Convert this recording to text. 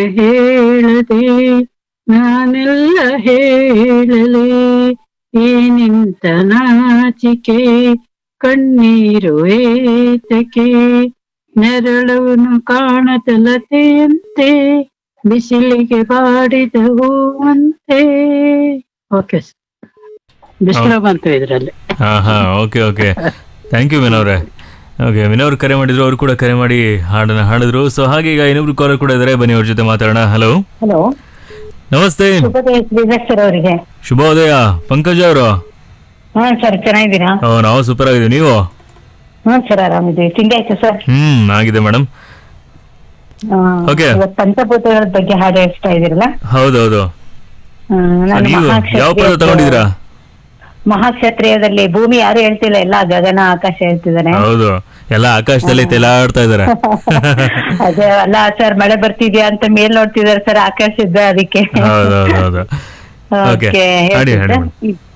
ಹೇಳದೆ ನಾನೆಲ್ಲ ಹೇಳಲೆ ಈ ನಿಂತ ನಾಚಿಕೆ ಕಣ್ಣೀರು ಏತಕೆ ನೆರಳವನು ಕಾಣದಲತೆಯಂತೆ ಬಿಸಿಲಿಗೆ ಬಾಡಿದ ಹೂವಂತೆ ಓಕೆ ಬಿಸಿಲು ಬಂತು ಇದ್ರಲ್ಲಿ ಹಾ ಹಾ ಓಕೆ ಓಕೆ ಥ್ಯಾಂಕ್ ಯು ವಿನೋವ್ರೆ ಓಕೆ ವಿನೋರ್ ಕರೆ ಮಾಡಿದ್ರು ಅವ್ರು ಕೂಡ ಕರೆ ಮಾಡಿ ಹಾಡನ್ನ ಹಾಡಿದ್ರು ಸೊ ಹಾಗೆ ಈಗ ಇನ್ನೊಬ್ರು ಕಾಲರ್ ಕೂಡ ಇದ್ದಾರೆ ಬನ್ನಿ ಅವ್ರ ಜೊತೆ ಮಾತಾಡೋಣ ಹಲೋ ಹಲೋ ನಮಸ್ತೆ ಶುಭೋದಯ ಶ್ರೀಧರ್ ಸರ್ ಅವರಿಗೆ ಶುಭೋದಯ ಪಂಕಜ್ ಅವರು ಹಾ ಸರ್ ಚೆನ್ನಾಗಿದ್ದೀರಾ ಓ ನಾವು ಸೂಪರ್ ಆಗಿದ್ದೀವಿ ನೀವು ಹಾ ಸರ್ ಆರಾಮಿದ್ದೀವಿ ತಿಂಡಿ ಆಯ್ತು ಸರ್ ಹ್ಮ್ ಆಗಿದೆ ಮೇಡಮ್ ಆ, Okay. ಇವತ್ತು ಪಂಚಭೂತಗಳ ಬಗ್ಗೆ ಹಾಡು ಹೇಳ್ತಾ ಇದೀರಲ್ಲ ಹೌದೌದು ಆ, ಸೊ ನಾನು ನೀವು ಮಹಾಕ್ಷತ್ರಿಯ- ಯಾವ ಪದ ತಗೊಂಡಿದ್ದೀರಾ ಮಹಾಕ್ಷತ್ರಿಯದಲ್ಲಿ ಭೂಮಿ ಯಾರು ಹೇಳ್ತಿಲ್ಲ ಎಲ್ಲ ಗಗನ ಆಕಾಶ ಹೇಳ್ತಿದ್ದಾನೆ ಹೌದು ಎಲ್ಲ ಆಕಾಶದಲ್ಲಿ ತೇಲಾಡ್ತಾ ಇದಾರೆ ಅದೇ ಅಲ್ಲ ಸರ್ ಮಳೆ ಬರ್ತಿದ್ಯಾ ಅಂತ ಮೇಲ್ ನೋಡ್ತಿದಾರೆ ಸರ್ ಆಕಾಶ ಇದ್ದ ಅದಕ್ಕೆ ಹೌದೌದು ಹೌದು ಓಕೆ Okay, ಹಾಡಿ ಹೇಳ್ತಿದ್ದೆ. ಹಾಡಿ ಈ-